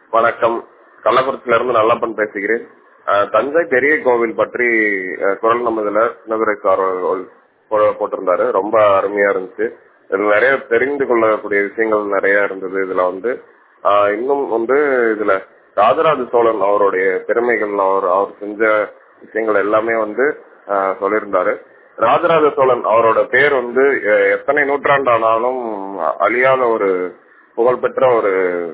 வணக்கம் கள்ளக்குறிச்சியில இருந்து நல்லப்பன் பேசுகிறேன் அஹ், தஞ்சை பெரிய கோவில் பற்றி அஹ், குரல் நமதுல சின்னதுரை சார் அவர்கள் போ- போட்டிருந்தாரு ரொம்ப அருமையா இருந்துச்சு இதுல நிறைய தெரிந்து கொள்ளக்கூடிய விஷயங்கள் நிறைய இருந்தது இதுல வந்து ஆஹ், இன்னும் வந்து இதுல ராஜராஜ சோழன் அவருடைய பெருமைகள் அவர் அவர் செஞ்ச விஷயங்கள் எல்லாமே வந்து ஆஹ், சொல்லியிருந்தாரு ராஜராஜ சோழன் அவரோட பேர் வந்து எ- எத்தனை நூற்றாண்டானாலும் அழியாத ஒரு புகழ்பெற்ற ஒரு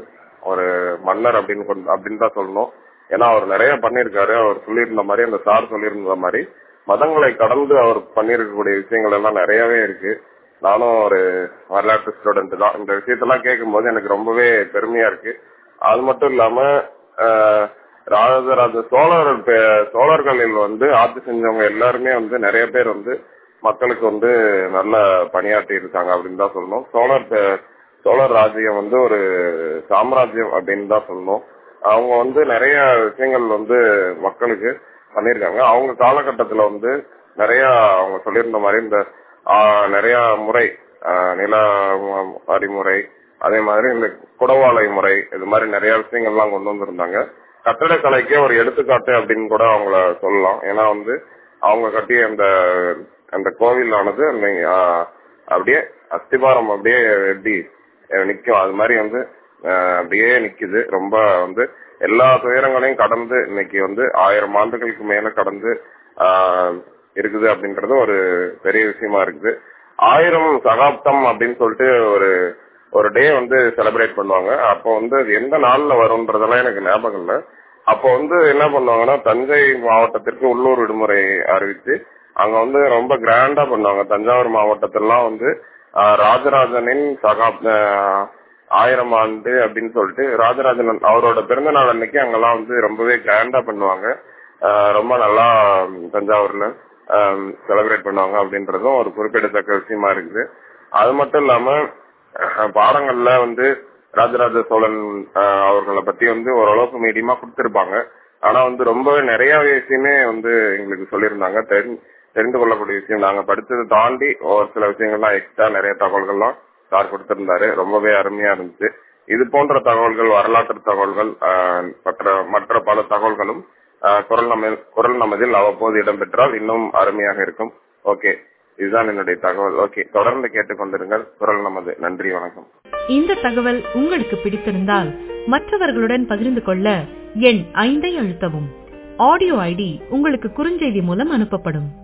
ஒரு மன்னர் அப்படின்னு கொண்டு- அப்படின்னு தான் சொல்லணும் ஏன்னா அவர் நிறைய பண்ணியிருக்காரு அவர் சொல்லியிருந்த மாதிரி அந்த சார் சொல்லியிருந்த மாதிரி மதங்களை கடந்து அவர் பண்ணியிருக்கக்கூடிய விஷயங்கள் எல்லாம் நிறையவே இருக்கு நானும் ஒரு வரலாற்று ஸ்டூடெண்ட் தான் இந்த விஷயத்தெல்லாம் கேட்கும்போது எனக்கு ரொம்பவே பெருமையா இருக்கு அது மட்டும் இல்லாம ஆஹ், ராஜராஜ சோழர் பே- சோழர்களில் வந்து ஆட்சி செஞ்சவங்க எல்லாருமே வந்து நிறைய பேர் வந்து மக்களுக்கு வந்து நல்ல பணியாற்றி இருக்காங்க அப்படின்னு தான் சொல்லணும் சோழர் பே- சோழர் ராஜ்யம் வந்து ஒரு சாம்ராஜ்யம் அப்படின்னு தான் சொல்லணும் அவங்க வந்து நிறைய விஷயங்கள் வந்து மக்களுக்கு பண்ணியிருக்காங்க அவங்க காலகட்டத்துல வந்து நிறைய அவங்க சொல்லியிருந்த மாதிரி இந்த ஆஹ், நிறைய முறை ஆஹ், நில வரிமுறை அதே மாதிரி இந்த குடவாளை முறை இது மாதிரி நிறைய விஷயங்கள்லாம் கொண்டு வந்திருந்தாங்க கட்டடக்கலைக்கே ஒரு எடுத்துக்காட்டு அப்படின்னு கூட அவங்கள சொல்லலாம் ஏன்னா வந்து அவங்க கட்டிய அந்த அந்த கோவிலானது அந்த ஆஹ், அப்படியே அஸ்திபாரம் அப்படியே எப்படி அஹ், நிக்கும் அது மாதிரி வந்து அஹ், அப்படியே நிக்குது ரொம்ப வந்து எல்லா துயரங்களையும் கடந்து இன்னைக்கு வந்து ஆயிரம் ஆண்டுகளுக்கு மேல கடந்து ஆஹ், இருக்குது அப்படின்றது ஒரு பெரிய விஷயமா இருக்குது ஆயிரம் சகாப்தம் அப்படின்னு சொல்லிட்டு ஒரு ஒரு டே வந்து செலிப்ரேட் பண்ணுவாங்க அப்போ வந்து அது எந்த நாள்ல வரும்ன்றதெல்லாம் எனக்கு ஞாபகம் இல்லை அப்போ வந்து என்ன பண்ணுவாங்கன்னா தஞ்சை மாவட்டத்திற்கு உள்ளூர் விடுமுறை அறிவித்து அங்க வந்து ரொம்ப கிராண்டா பண்ணுவாங்க தஞ்சாவூர் மாவட்டத்திலாம் வந்து ஆஹ், ராஜராஜனின் சகாப்த ஆஹ், ஆயிரம் ஆண்டு அப்படின்னு சொல்லிட்டு ராஜராஜன் அவரோட பிறந்த நாள் அன்னைக்கு அங்கெல்லாம் வந்து ரொம்பவே கிராண்டா பண்ணுவாங்க ஆஹ், ரொம்ப நல்லா ம், தஞ்சாவூர்ல செலிப்ரேட் பண்ணுவாங்க அப்படின்றதும் ஒரு குறிப்பிடத்தக்க விஷயமா இருக்குது அது மட்டும் இல்லாம அஹ், பாடங்கள்ல வந்து ராஜராஜ சோழன் அஹ், அவர்களை பத்தி வந்து ஓரளவுக்கு மீடியமா கொடுத்திருப்பாங்க ஆனா வந்து ரொம்பவே நிறைய விஷயமே வந்து எங்களுக்கு சொல்லியிருந்தாங்க தெரிஞ்- தெரிந்து கொள்ளக்கூடிய விஷயம் நாங்க படிச்சதை தாண்டி ஒரு சில விஷயங்கள்லாம் எக்ஸ்ட்ரா நிறைய தகவல்கள்லாம் சார் கொடுத்திருந்தாரு ரொம்பவே அருமையா இருந்துச்சு இது போன்ற தகவல்கள் வரலாற்று தகவல்கள் அஹ், மற்ற மற்ற பல தகவல்களும் அஹ், குரல் நம்ம குரல் நமதில் அவ்வப்போது இடம்பெற்றால் இன்னும் அருமையாக இருக்கும் ஓகே இதுதான் என்னுடைய தகவல் ஓகே தொடர்ந்து கேட்டுக்கொண்டிருங்கள் குரல் நமது நன்றி வணக்கம் இந்த தகவல் உங்களுக்கு பிடித்திருந்தால் மற்றவர்களுடன் பகிர்ந்து கொள்ள எண் ஐந்தை அழுத்தவும் ஆடியோ ஐடி உங்களுக்கு குறுஞ்செய்தி மூலம் அனுப்பப்படும்